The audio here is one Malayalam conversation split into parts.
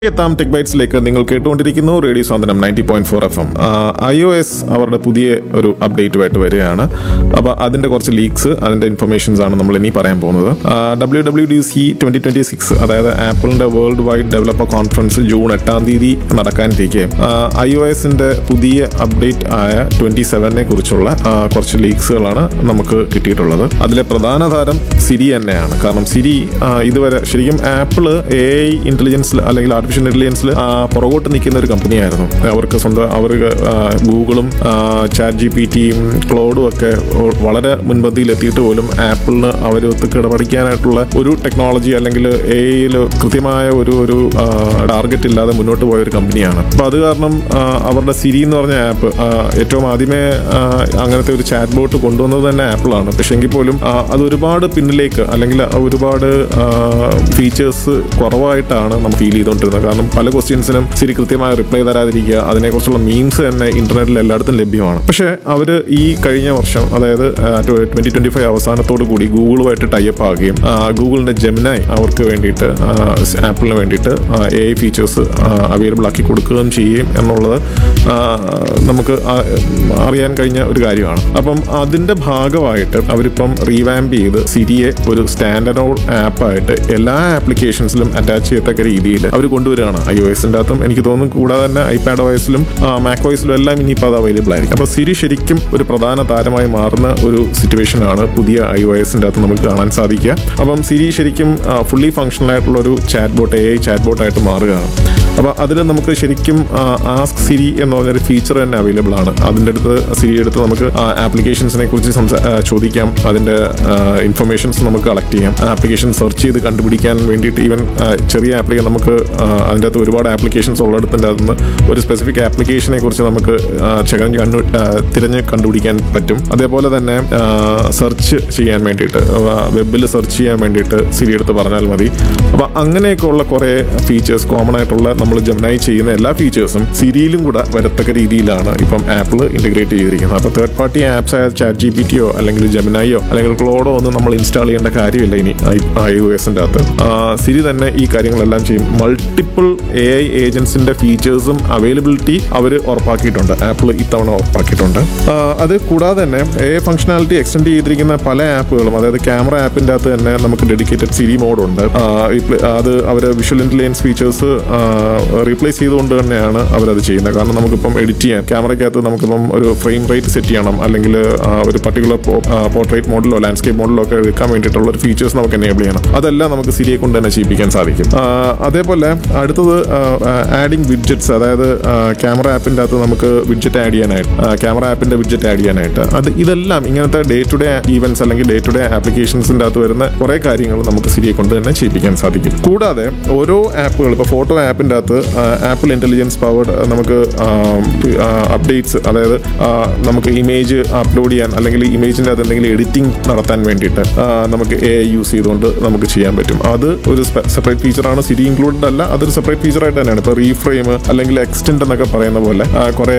എത്താം ടെക് ബൈറ്റ്സിലേക്ക് നിങ്ങൾ കേട്ടുകൊണ്ടിരിക്കുന്നു radio Santhwanam ninety point four F M I O S അവരുടെ പുതിയ ഒരു അപ്ഡേറ്റുമായിട്ട് വരികയാണ് അപ്പോൾ അതിന്റെ കുറച്ച് ലീക്സ് അതിന്റെ ഇൻഫർമേഷൻസ് ആണ് നമ്മൾ ഇനി പറയാൻ പോകുന്നത് W W D C twenty twenty six അതായത് ആപ്പിളിന്റെ world wide developer conference June എട്ടാം തീയതി നടക്കാനിരിക്കെ ഐ ഒ എസിന്റെ പുതിയ അപ്ഡേറ്റ് ആയ ട്വന്റി സെവനെ കുറിച്ചുള്ള ആ, കുറച്ച് ലീക്സുകളാണ് നമുക്ക് കിട്ടിയിട്ടുള്ളത് അതിലെ പ്രധാന താരം സിരി തന്നെയാണ് കാരണം സിരി ആ, ഇതുവരെ ശരിക്കും ആപ്പിള് എ ഐ ഇന്റലിജൻസിൽ അല്ലെങ്കിൽ ആർട്ടിഫിഷ്യൽ ഇന്റലിജൻസിൽ പുറകോട്ട് നിൽക്കുന്ന ഒരു കമ്പനിയായിരുന്നു അവർക്ക് സ്വന്തം അവർ ഗൂഗിളും ചാറ്റ് ജി പി ടിയും ക്ലോഡും ഒക്കെ വളരെ മുൻപന്തിയിൽ എത്തിയിട്ട് പോലും ആപ്പിളിന് അവർ കിടപടിക്കാനായിട്ടുള്ള ഒരു ടെക്നോളജി അല്ലെങ്കിൽ എ ഐയിൽ കൃത്യമായ ഒരു ഒരു ടാർഗറ്റ് ഇല്ലാതെ മുന്നോട്ട് പോയ ഒരു കമ്പനിയാണ് അപ്പൊ അത് കാരണം ആ, അവരുടെ സിരി എന്ന് പറഞ്ഞ ആപ്പ് ഏറ്റവും ആദ്യമേ ആ, അങ്ങനത്തെ ഒരു ചാറ്റ് ബോട്ട് കൊണ്ടുവന്നത് തന്നെ ആപ്പിളാണ് പക്ഷെ എങ്കിൽ പോലും ആ, അത് ഒരുപാട് പിന്നിലേക്ക് അല്ലെങ്കിൽ ഒരുപാട് ഫീച്ചേഴ്സ് കുറവായിട്ടാണ് നമ്മൾ ഫീൽ ചെയ്തുകൊണ്ടിരുന്നത് കാരണം പല ക്വസ്റ്റ്യൻസിനും ശരി കൃത്യമായ റിപ്ലൈ തരാതിരിക്കുക അതിനെക്കുറിച്ചുള്ള മീംസ് തന്നെ ഇന്റർനെറ്റിൽ എല്ലായിടത്തും ലഭ്യമാണ് പക്ഷേ അവർ ഈ കഴിഞ്ഞ വർഷം അതായത് ട്വന്റി ട്വന്റി ഫൈവ് അവസാനത്തോടു കൂടി ഗൂഗിളുമായിട്ട് ടൈപ്പ് ആകുകയും ആ, ഗൂഗിളിന്റെ ജെമിനായി അവർക്ക് വേണ്ടിയിട്ട് ആ, ആപ്പിളിന് വേണ്ടിയിട്ട് എ ഐ ഫീച്ചേഴ്സ് അവൈലബിൾ ആക്കി കൊടുക്കുകയും ചെയ്യും എന്നുള്ളത് ആ, നമുക്ക് ആ, അറിയാൻ കഴിഞ്ഞ ഒരു കാര്യമാണ് അപ്പം അതിന്റെ ഭാഗമായിട്ട് അവരിപ്പം റീവാമ്പ് ചെയ്ത് സിരിയെ ഒരു സ്റ്റാൻഡേർഡ് ആപ്പായിട്ട് എല്ലാ ആപ്ലിക്കേഷൻസിലും അറ്റാച്ച് ചെയ്യത്തക്ക രീതിയിൽ അവർ കൊണ്ടുവരികയാണ് ഐ ഒ എസിന്റെ അകത്തും എനിക്ക് തോന്നുന്നു കൂടാതെ തന്നെ ഐപാഡ് വോയിസിലും മാക് വോയിസിലും എല്ലാം ഇനിയിപ്പോൾ അത് അവൈലബിൾ ആയിരിക്കും അപ്പോൾ സിരി ശരിക്കും ഒരു പ്രധാന താരമായി മാറുന്ന ഒരു സിറ്റുവേഷൻ ആണ് പുതിയ ഐ ഒ എസിന്റെ അകത്ത് നമുക്ക് കാണാൻ സാധിക്കുക അപ്പം സിരി ശരിക്കും ഫുള്ളി ഫങ്ഷണൽ ആയിട്ടുള്ള ഒരു chat bot A I chat ബോട്ടായിട്ട് മാറുകയാണ് അപ്പോൾ അതിൽ നമുക്ക് ശരിക്കും ആസ്ക് സിരി എന്ന് പറഞ്ഞൊരു ഫീച്ചർ തന്നെ അവൈലബിൾ ആണ് അതിൻ്റെ അടുത്ത് സിരി എടുത്ത് നമുക്ക് ആപ്ലിക്കേഷൻസിനെ കുറിച്ച് സംസാ ആ, ചോദിക്കാം അതിൻ്റെ ഇൻഫർമേഷൻസ് നമുക്ക് കളക്ട് ചെയ്യാം ആപ്ലിക്കേഷൻ സെർച്ച് ചെയ്ത് കണ്ടുപിടിക്കാൻ വേണ്ടിയിട്ട് ഈവൻ ചെറിയ ആപ്ലിക്കേഷൻ നമുക്ക് ആ, അതിൻ്റെ അകത്ത് ഒരുപാട് ആപ്ലിക്കേഷൻസ് ഉള്ളിടത്തിൻ്റെ അകത്ത് നിന്ന് ഒരു സ്പെസിഫിക് ആപ്ലിക്കേഷനെ കുറിച്ച് നമുക്ക് ആ, ചകഞ്ഞ് കണ്ടു ആ, തിരഞ്ഞ് കണ്ടുപിടിക്കാൻ പറ്റും അതേപോലെ തന്നെ സെർച്ച് ചെയ്യാൻ വേണ്ടിയിട്ട് വെബിൽ സെർച്ച് ചെയ്യാൻ വേണ്ടിയിട്ട് സിരി എടുത്ത് പറഞ്ഞാൽ മതി അപ്പോൾ അങ്ങനെയൊക്കെ ഉള്ള കുറേ ഫീച്ചേഴ്സ് കോമൺ ആയിട്ടുള്ള നമ്മൾ ജമനായി ചെയ്യുന്ന എല്ലാ ഫീച്ചേഴ്സും സിരിയിലും കൂടെ വരത്തക്ക രീതിയിലാണ് ഇപ്പം ആപ്പിൾ ഇന്റഗ്രേറ്റ് ചെയ്തിരിക്കുന്നത് അപ്പോൾ തേർഡ് പാർട്ടി ആപ്സ് ആയ ചാറ്റ് ജി പി ടിയോ അല്ലെങ്കിൽ ജമനായോ അല്ലെങ്കിൽ ക്ലോഡോ ഒന്നും നമ്മൾ ഇൻസ്റ്റാൾ ചെയ്യേണ്ട കാര്യമില്ല ഇനി ഐ ഒ എസിൻ്റെ അകത്ത് ആ, സിരി തന്നെ ഈ കാര്യങ്ങളെല്ലാം ചെയ്യും മൾട്ടിപ്പിൾ എ ഐ ഏജൻസിന്റെ ഫീച്ചേഴ്സും അവൈലബിലിറ്റി അവർ ഉറപ്പാക്കിയിട്ടുണ്ട് ആപ്പിൾ ഇത്തവണ ഉറപ്പാക്കിയിട്ടുണ്ട് ആ, അത് കൂടാതെ തന്നെ എ ഐ ഫംഗ്ഷനാലിറ്റി എക്സ്റ്റെൻഡ് ചെയ്തിരിക്കുന്ന പല ആപ്പുകളും അതായത് ക്യാമറ ആപ്പിന്റെ അകത്ത് തന്നെ നമുക്ക് ഡെഡിക്കേറ്റഡ് സിരി മോഡ് ഉണ്ട് ആ, ഇപ്പ- അത് അവർ വിഷ്വൽ ഇന്റലിജൻസ് ഫീച്ചേഴ്സ് റീപ്ലേസ് ചെയ്തുകൊണ്ട് തന്നെയാണ് അവരത് ചെയ്യുന്നത് കാരണം നമുക്കിപ്പം എഡിറ്റ് ചെയ്യാൻ ക്യാമറയ്ക്കകത്ത് നമുക്കിപ്പം ഒരു ഫ്രെയിം റേറ്റ് സെറ്റ് ചെയ്യണം അല്ലെങ്കിൽ ആ, ഒരു പർട്ടിക്കുലർ പോർട്രേറ്റ് മോഡലോ ലാൻഡ്സ്കേപ്പ് മോഡലോ ഒക്കെ എടുക്കാൻ വേണ്ടിയിട്ടുള്ള ഒരു ഫീച്ചേഴ്സ് നമുക്ക് എനേബിൾ ചെയ്യണം അതെല്ലാം നമുക്ക് സിരിയെ കൊണ്ട് തന്നെ ചെയ്യിപ്പിക്കാൻ സാധിക്കും ആ, അതേപോലെ അടുത്തത് ആഡിങ് വിഡ്ജറ്റ്സ് അതായത് ക്യാമറ ആപ്പിന്റെ അകത്ത് നമുക്ക് വിഡ്ജറ്റ് ആഡ് ചെയ്യാനായിട്ട് ക്യാമറ ആപ്പിന്റെ വിഡ്ജറ്റ് ആഡ് ചെയ്യാനായിട്ട് അത് ഇതെല്ലാം ഇങ്ങനത്തെ ഡേ ടു ഡേ ഈവൻസ് അല്ലെങ്കിൽ ഡേ ടു ഡേ ആപ്ലിക്കേഷൻസിന്റെ അകത്ത് വരുന്ന കുറെ കാര്യങ്ങൾ നമുക്ക് സിരിയെ കൊണ്ട് തന്നെ ചെയ്യിപ്പിക്കാൻ സാധിക്കും കൂടാതെ ഓരോ ആപ്പുകൾ ഇപ്പോൾ ഫോട്ടോ ആപ്പിന്റെ അകത്ത് ആപ്പിൾ ഇന്റലിജൻസ് പവർഡ് നമുക്ക് അപ്ഡേറ്റ്സ് അതായത് ആ, നമുക്ക് ഇമേജ് അപ്ലോഡ് ചെയ്യാൻ അല്ലെങ്കിൽ ഇമേജിന്റെ അകത്ത് എന്തെങ്കിലും എഡിറ്റിംഗ് നടത്താൻ വേണ്ടിയിട്ട് ആ, നമുക്ക് എ ഐ യൂസ് ചെയ്തുകൊണ്ട് നമുക്ക് ചെയ്യാൻ പറ്റും അത് ഒരു സെപ്പറേറ്റ് ഫീച്ചറാണ് സിരി ഇൻക്ലൂഡഡ് അല്ല അതൊരു സെപ്പറേറ്റ് ഫീച്ചറായിട്ട് തന്നെയാണ് ഇപ്പോൾ റീഫ്രെയിം അല്ലെങ്കിൽ എക്സ്റ്റെൻഡ് എന്നൊക്കെ പറയുന്ന പോലെ ആ, കുറെ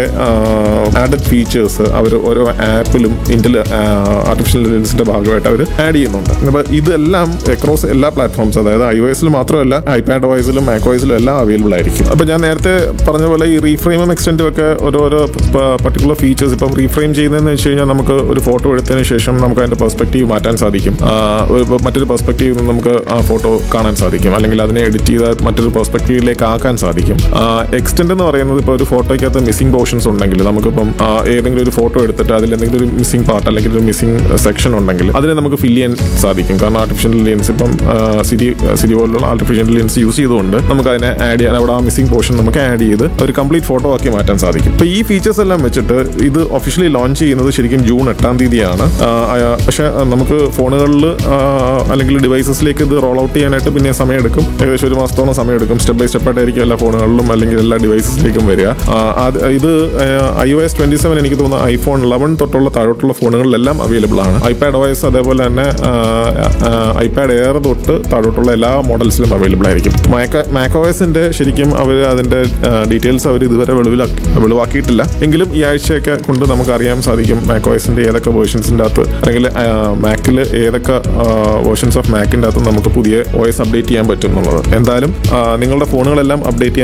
ആഡഡ് ഫീച്ചേഴ്സ് അവർ ഓരോ ആപ്പിലും ഇന്റൽ ആർട്ടിഫിഷ്യൽ ഇന്റലിജൻസിന്റെ ഭാഗമായിട്ട് അവർ ആഡ് ചെയ്യുന്നുണ്ട് അപ്പോൾ ഇതെല്ലാം അക്രോസ് എല്ലാ പ്ലാറ്റ്ഫോംസ് അതായത് ഐ ഒ എസിൽ മാത്രമല്ല ഐപാഡ് വോയിസിലും മാക് വോയിസിലും എല്ലാം അവൈലബിൾ ആയിരിക്കും അപ്പോൾ ഞാൻ നേരത്തെ പറഞ്ഞ പോലെ ഈ റീഫ്രെയിമും എക്സ്റ്റെൻഡും ഒക്കെ ഓരോരോ പർട്ടിക്കുലർ ഫീച്ചേഴ്സ് ഇപ്പം റീഫ്രെയിം ചെയ്യുന്നതെന്ന് വെച്ച് കഴിഞ്ഞാൽ നമുക്ക് ഒരു ഫോട്ടോ എടുത്തതിന് ശേഷം നമുക്ക് അതിന്റെ പെർസ്പെക്റ്റീവ് മാറ്റാൻ സാധിക്കും ആ, ഒരു- ഇപ്പം മറ്റൊരു പെർസ്പെക്റ്റീവ് നിന്ന് നമുക്ക് ആ ഫോട്ടോ കാണാൻ സാധിക്കും അല്ലെങ്കിൽ അതിനെ എഡിറ്റ് ചെയ്ത് മറ്റൊരു പെർസ്പെക്റ്റീവിലേക്ക് ആക്കാൻ സാധിക്കും എക്സ്റ്റെൻഡ് എന്ന് പറയുന്നത് ഇപ്പോൾ ഒരു ഫോട്ടോയ്ക്കകത്ത് മിസ്സിംഗ് പോർഷൻസ് ഉണ്ടെങ്കിൽ നമുക്കിപ്പം ആ, ഏതെങ്കിലും ഒരു ഫോട്ടോ എടുത്തിട്ട് അതിൽ എന്തെങ്കിലും ഒരു മിസ്സിംഗ് പാർട്ട് അല്ലെങ്കിൽ ഒരു മിസ്സിംഗ് സെക്ഷൻ ഉണ്ടെങ്കിൽ അതിനെ നമുക്ക് ഫില്ല് ചെയ്യാൻ സാധിക്കും കാരണം ആർട്ടിഫിഷ്യൽ ഇന്റലിജൻസ് ഇപ്പം ആ, സിരി സിരി പോലുള്ള ആർട്ടിഫിഷ്യൽ ഇന്റലിജൻസ് യൂസ് ചെയ്തുകൊണ്ട് നമുക്ക് അതിനെ ആഡ് ചെയ്യാൻ അവിടെ ആ മിസ്സിംഗ് പോർഷൻ നമുക്ക് ആഡ് ചെയ്ത് ഒരു കംപ്ലീറ്റ് ഫോട്ടോ ആക്കി മാറ്റാൻ സാധിക്കും അപ്പോൾ ഈ ഫീച്ചേഴ്സ് എല്ലാം വെച്ചിട്ട് ഇത് ഒഫീഷ്യലി ലോഞ്ച് ചെയ്യുന്നത് ശരിക്കും ജൂൺ എട്ടാം തീയതിയാണ് ആ, ആ, പക്ഷേ ആ, നമുക്ക് ഫോണുകളിൽ അല്ലെങ്കിൽ ഡിവൈസസിലേക്ക് ഇത് റോൾ ഔട്ട് ചെയ്യാനായിട്ട് പിന്നെ സമയം എടുക്കും ഏകദേശം ഒരു മാസത്തോളം സമയം എടുക്കും സ്റ്റെപ്പ് ബൈ സ്റ്റെപ്പ് ആയിട്ടായിരിക്കും എല്ലാ ഫോണുകളിലും അല്ലെങ്കിൽ എല്ലാ ഡിവൈസസിലേക്കും വരിക ആ, അത് ഇത് I O S twenty seven എനിക്ക് തോന്നുന്നു ഐഫോൺ ലെവൻ തൊട്ടുള്ള താഴോട്ടുള്ള ഫോണുകളിലെല്ലാം അവൈലബിൾ ആണ് ഐപാഡ് ഒ എസ് അതേപോലെ തന്നെ ഐപാഡ് എയർ തൊട്ട് താഴോട്ടുള്ള എല്ലാ മോഡൽസിലും അവൈലബിൾ ആയിരിക്കും മാക് ഒ എസിന്റെ ശരിക്കും ശരിക്കും അവർ അതിന്റെ ഡീറ്റെയിൽസ് അവർ ഇതുവരെ വെളിവിലാക്കി വെളിവാക്കിയിട്ടില്ല എങ്കിലും ഈ ആഴ്ചയൊക്കെ കൊണ്ട് നമുക്ക് അറിയാൻ സാധിക്കും മാക്കോയസിന്റെ ഏതൊക്കെ വേർഷൻസിന്റെ അകത്ത് അല്ലെങ്കിൽ മാക്കിൽ ഏതൊക്കെ വേർഷൻസ് ഓഫ് മാക്കിന്റെ അകത്ത് നമുക്ക് പുതിയ OS അപ്ഡേറ്റ് ചെയ്യാൻ പറ്റും എന്നുള്ളത് എന്തായാലും ആ, നിങ്ങളുടെ ഫോണുകളെല്ലാം അപ്ഡേറ്റ് ചെയ്യാൻ